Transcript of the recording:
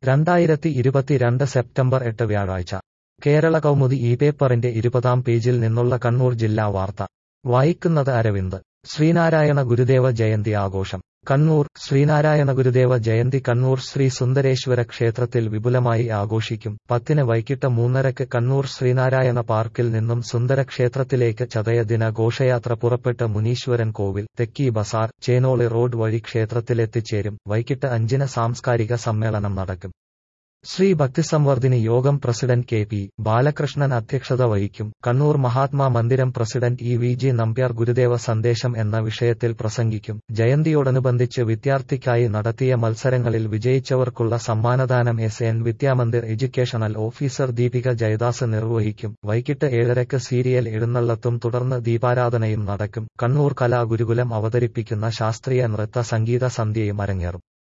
രണ്ടായിരത്തി ഇരുപത്തിരണ്ട് സെപ്റ്റംബർ എട്ട് വ്യാഴാഴ്ച കേരള കൗമുദി ഈ പേപ്പറിന്റെ ഇരുപതാം പേജിൽ നിന്നുള്ള കണ്ണൂർ ജില്ലാ വാർത്ത വായിക്കുന്നത് അരവിന്ദ് ശ്രീനാരായണ ഗുരുദേവ ജയന്തി ആഘോഷം കണ്ണൂർ ശ്രീനാരായണ ഗുരുദേവ ജയന്തി കണ്ണൂർ ശ്രീ സുന്ദരേശ്വര ക്ഷേത്രത്തിൽ വിപുലമായി ആഘോഷിക്കും പത്തിന് വൈകിട്ട് മൂന്നരക്ക് കണ്ണൂർ ശ്രീനാരായണ പാർക്കിൽ നിന്നും സുന്ദര ക്ഷേത്രത്തിലേക്ക് ചതയദിന ഘോഷയാത്ര പുറപ്പെട്ട് മുനീശ്വരൻ കോവിൽ തെക്കി ബസാർ ചേനോളി റോഡ് വഴി ക്ഷേത്രത്തിലെത്തിച്ചേരും വൈകിട്ട് അഞ്ചിന് സാംസ്കാരിക സമ്മേളനം നടക്കും ശ്രീ ഭക്തിസംവർദ്ധിനി യോഗം പ്രസിഡന്റ് കെ പി ബാലകൃഷ്ണൻ അധ്യക്ഷത വഹിക്കും Kannur Mahatma Mandiram president E V G Nambiar Gurudeva സന്ദേശം എന്ന വിഷയത്തിൽ പ്രസംഗിക്കും ജയന്തിയോടനുബന്ധിച്ച് വിദ്യാർത്ഥിക്കായി നടത്തിയ മത്സരങ്ങളിൽ വിജയിച്ചവർക്കുള്ള സമ്മാനദാനം S N Vidyamandir educational officer Deepika Jayadas നിർവഹിക്കും വൈകിട്ട് ഏഴരയ്ക്ക് സീരിയൽ എഴുന്നള്ളത്തും തുടർന്ന് ദീപാരാധനയും നടക്കും കണ്ണൂർ കലാഗുരുകുലം അവതരിപ്പിക്കുന്ന ശാസ്ത്രീയ നൃത്ത സംഗീത സന്ധ്യയും അരങ്ങേറും